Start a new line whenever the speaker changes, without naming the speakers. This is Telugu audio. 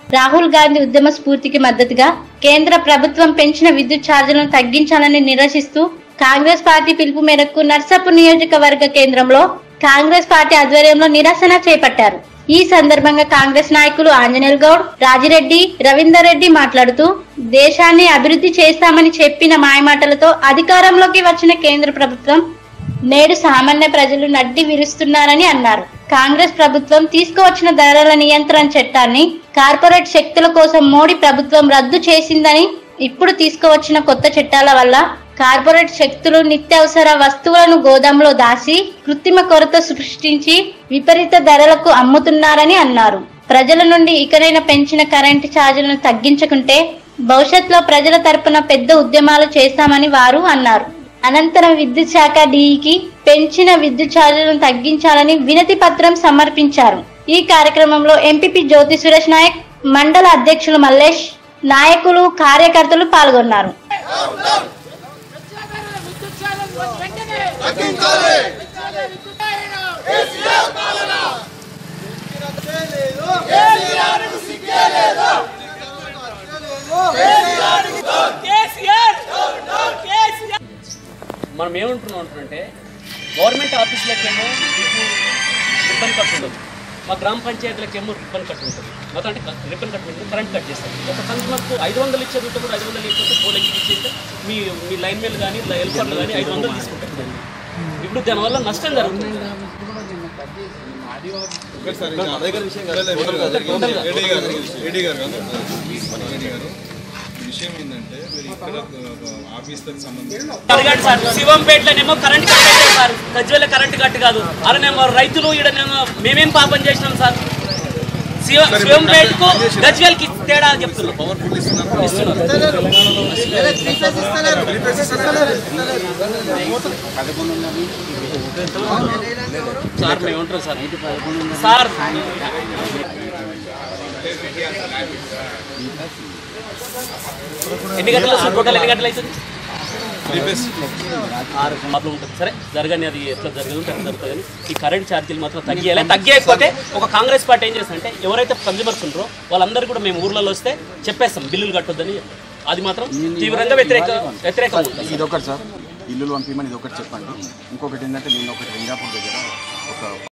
రాహుల్ గాంధీ ఉద్యమ స్ఫూర్తికి మద్దతుగా కేంద్ర ప్రభుత్వం పెంచిన విద్యుత్ ఛార్జీలను తగ్గించాలని నిరసిస్తూ కాంగ్రెస్ పార్టీ పిలుపు మేరకు నర్సాపూర్ నియోజకవర్గ కేంద్రంలో కాంగ్రెస్ పార్టీ ఆధ్వర్యంలో నిరసన చేపట్టారు ఈ సందర్భంగా కాంగ్రెస్ నాయకులు ఆంజనేయుల్ గౌడ్ రాజిరెడ్డి రవీందర్ రెడ్డి మాట్లాడుతూ దేశాన్ని అభివృద్ధి చేస్తామని చెప్పిన మాయమాటలతో అధికారంలోకి వచ్చిన కేంద్ర ప్రభుత్వం నేడు సామాన్య ప్రజలు నడ్డి విరుస్తున్నారని అన్నారు కాంగ్రెస్ ప్రభుత్వం తీసుకువచ్చిన ధరల నియంత్రణ చట్టాన్ని కార్పొరేట్ శక్తుల కోసం మోడీ ప్రభుత్వం రద్దు చేసిందని ఇప్పుడు తీసుకువచ్చిన కొత్త చట్టాల వల్ల కార్పొరేట్ శక్తులు నిత్యావసర వస్తువులను గోదాంలో దాసి కృత్రిమ కొరత సృష్టించి విపరీత ధరలకు అమ్ముతున్నారని అన్నారు ప్రజల నుండి ఇకనైనా పెంచిన కరెంటు ఛార్జీలను తగ్గించకుంటే భవిష్యత్తులో ప్రజల తరపున పెద్ద ఉద్యమాలు చేస్తామని వారు అన్నారు అనంతరం విద్యుత్ శాఖ డీఈకి పెంచిన విద్యుత్ ఛార్జీలను తగ్గించాలని వినతి పత్రం సమర్పించారు ఈ కార్యక్రమంలో ఎంపీపీ జ్యోతి సురేష్ నాయక్ మండల అధ్యక్షులు మల్లేష్ నాయకులు కార్యకర్తలు పాల్గొన్నారు
మనం ఏమంటున్నాం అంటే గవర్నమెంట్ ఆఫీసులకేమో మీకు రిబ్బన్ కట్ ఉండదు మా గ్రామ పంచాయతీలకేమో రిబ్బన్ కట్ ఉంటుంది మొత్తం అంటే రిబ్బన్ కట్ ఉంటుంది కరెంట్ కట్ చేస్తారు ఒక కన్సూమర్కు ఐదు వందలు ఇచ్చే ఉంటే కూడా ఐదు వందలు ఇచ్చేస్తే పోలకి ఇచ్చేస్తే మీ మీ లైన్ మెల్ కానీ హెల్పర్లు కానీ ఐదు వందలు తీసుకుంటారు ఇప్పుడు దానివల్ల నష్టం జరుగుతుంది
ఏడీ గారు ఏడీ గారు కాదు. మన ఏడీ గారు విషయం ఏంటంటే మీరు ఇక్కడ ఆఫీస్లకు సంబంధించి
అడగండి సార్ శివంపేటలోనేమో కరెంట్ కట్ అయితే సార్ గజ్వేల కరెంట్ కట్ కాదు అలానేమో రైతులు ఈడనేమో మేమేం పాపం చేసినాం సార్ శివ శివంపేటకు గజ్వేల్కి తేడా చెప్తున్నాం
పవర్ఫుల్ ఇస్తున్నారు
సార్ మేము ఉంటాం సార్ సార్ ఎన్ని గంటలు వస్తుంది టోటల్ ఎన్ని గంటలు అవుతుంది ఆరు మాత్రం ఉంటుంది సరే జరగని అది ఎట్లా జరగదు అట్లా జరుగుతుంది కానీ ఈ కరెంట్ ఛార్జీలు మాత్రం తగ్గియాలి తగ్గకపోతే ఒక కాంగ్రెస్ పార్టీ ఏం చేస్తుందంటే ఎవరైతే కన్జ్యూమర్స్ ఉంటారో వాళ్ళందరూ కూడా మేము ఊర్లలో వస్తే చెప్పేస్తాం బిల్లులు కట్టొద్దని అది మాత్రం తీవ్రంగా వ్యతిరేక వ్యతిరేకం ఉంటుంది
ఇది ఒకటి సార్ ఇల్లులు పంపించమని ఇది ఒకటి చెప్పండి ఇంకొకటి ఏంటంటే నేను ఒకటి రింగాపూర్ దగ్గర ఒక